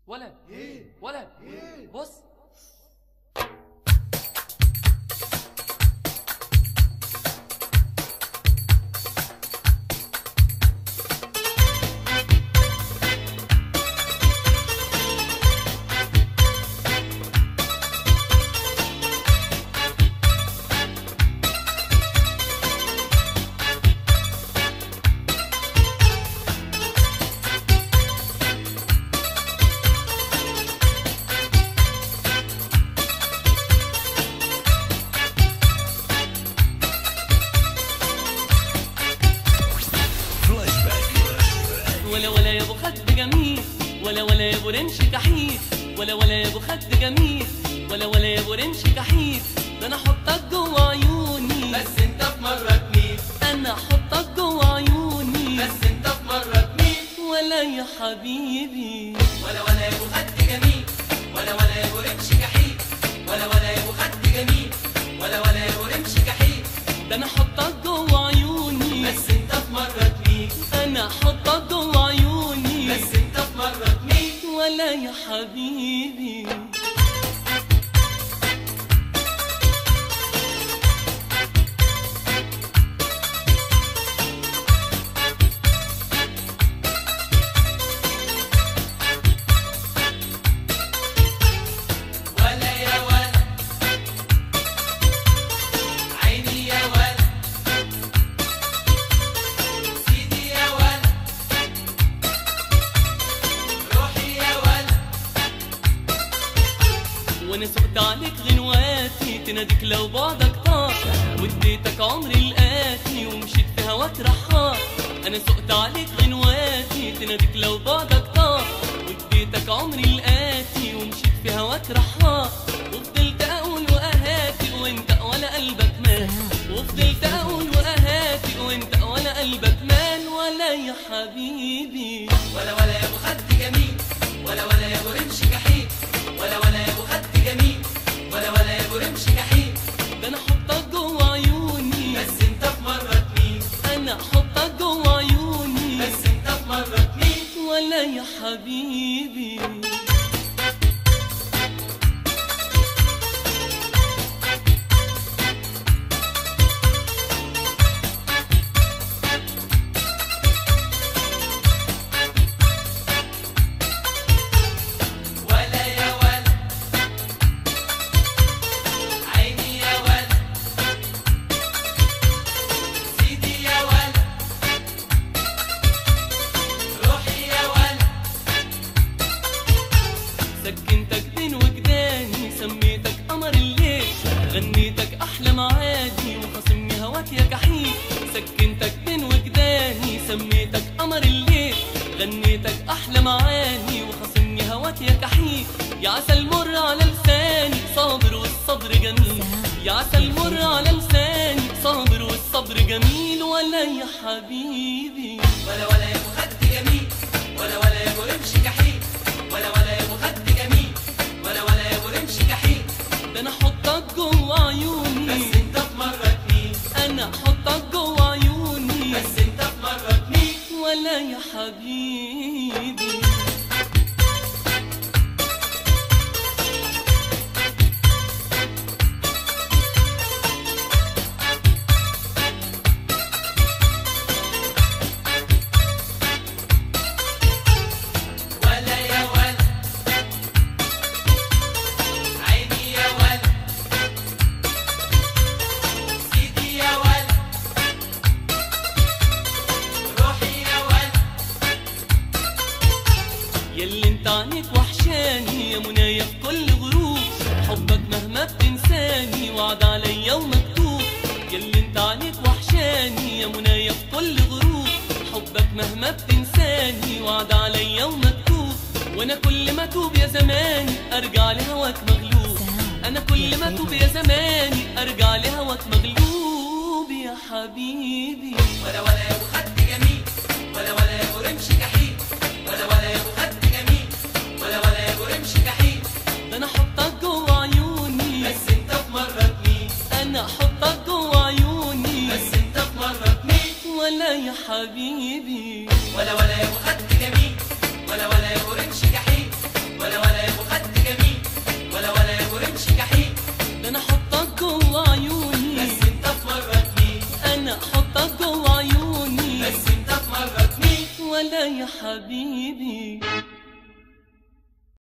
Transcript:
ولا ولا بص ولا ولا يا ابو خد جميل ولا ولا يا ابو رمش كحيل ولا ولا يا ابو خد جميل ولا ولا يا ابو رمش كحيل ده انا احطك جوه عيوني بس انت في مرة تميل انا احطك جوه عيوني بس انت في مرة تميل ولا يا حبيبي ولا ولا يا ابو خد جميل ولا ولا يا ابو رمش كحيل ولا ولا يا ابو خد جميل ولا ولا يا ابو رمش كحيل ده انا احطك جوه عيوني بس انت في مرة تميل انا احطك جوه عيوني بس انت في مرة تميل ولا يا حبيبي ولا يا ولا عيني يا ولا سيدي يا ولا روحي يا ولا وانا سقت عليك غنواتي تناديك لو بعدك طار واديتك عمري الآتي ومشيت في هواك رحار انا سقت عليك غنواتي تناديك لو بعدك طار واديتك عمري الآتي ومشيت في هواك رحار وفضلت اقول واهاتي وانت ولا قلبك مال وفضلت اقول واهاتي وانت ولا قلبك مال ولا يا حبيبي ولا ولا يا ابو خد جميل ولا ولا يا ابو رمش كحيل ولا ولا يا ابو خد جميل ولا ولا يا ابو رمش كحيل ده انا احطك جوه عيوني بس انت في مرة تميل انا احطك جوه عيوني بس انت في مرة تميل ولا يا حبيبي ولا يا ولا عيني يا ولا سيدي يا ولا روحي يا ولا سكنتك بين وجداني سميتك قمر الليل غنيتك احلى معادي وخاصمني هواك يا جحيم سكنتك بين وجداني سميتك قمر الليل غنيتك احلى معاني وخاصمني هواك يا جحيم يا عسل مر على لساني صابر والصبر جميل يا عسل مر على لساني صابر والصبر جميل ولا يا حبيبي ولا ولا يا ابو خد جميل ولا ولا يا ابو رمش كحيل ولا ولا يا ابو خد جميل ولا ولا يا ابو رمش كحيل ده انا احطك جوه عيوني بس انت في مرة تميل انا احطك جوه عيوني بس انت في مرة تميل ولا يا حبيبي ولا يا ولا عيني يا ولا سيدي يا ولا روحي يا ولا ياللي انت عنيك وحشاني يا منايا في كل غروب حبك مهما بتنساني وعد عليا ومكتوب ياللي انت عنيك وحشاني يا منايا في كل غروب حبك مهما بتنساني وعد عليا ومكتوب وانا كل ما توب يا زماني ارجع لهواك مغلوب انا كل ما توب يا زماني ارجع لهواك مغلوب يا حبيبي ولا ولا يا ابو خد جميل ولا ولا يا ابو رمش كحيل ولا ولا يا ابو خد جميل ولا ولا يا ابو رمش كحيل ده انا احطك جوه عيوني بس انت في مرة تميل انا احطك جوه عيوني بس انت في مرة تميل ولا يا حبيبي ولا ولا يا ابو خد جميل ولا ولا يا ابو رمش كحيل ولا يا حبيبي